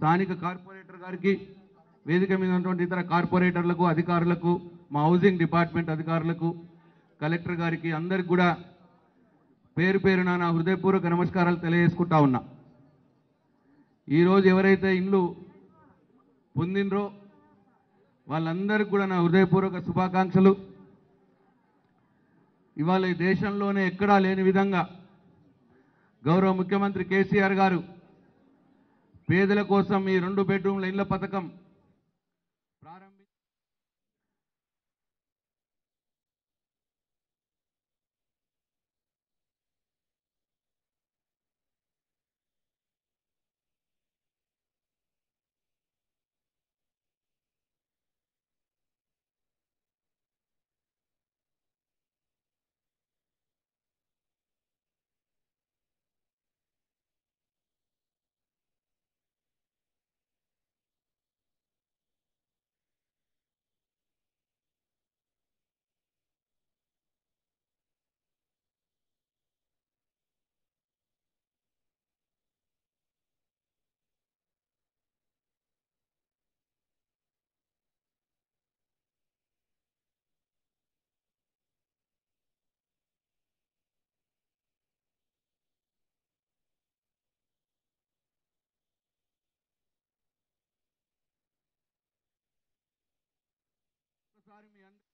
స్థానిక కార్పొరేటర్ గారికి వేదిక మీద ఉన్నటువంటి ఇతర కార్పొరేటర్లకు అధికారులకు మా హౌసింగ్ డిపార్ట్మెంట్ అధికారులకు కలెక్టర్ గారికి అందరికి కూడా పేరు పేరున నా హృదయపూర్వక నమస్కారాలు తెలియజేసుకుంటా ఉన్నా ఈరోజు ఎవరైతే ఇండ్లు పొందినరో వాళ్ళందరికీ కూడా నా హృదయపూర్వక శుభాకాంక్షలు ఇవాళ ఈ దేశంలోనే ఎక్కడా లేని విధంగా గౌరవ ముఖ్యమంత్రి కేసీఆర్ గారు పేదల కోసం ఈ రెండు బెడ్రూమ్ల ఇళ్ల పథకం ప్రారంభి ఒకసారి మీ అందరి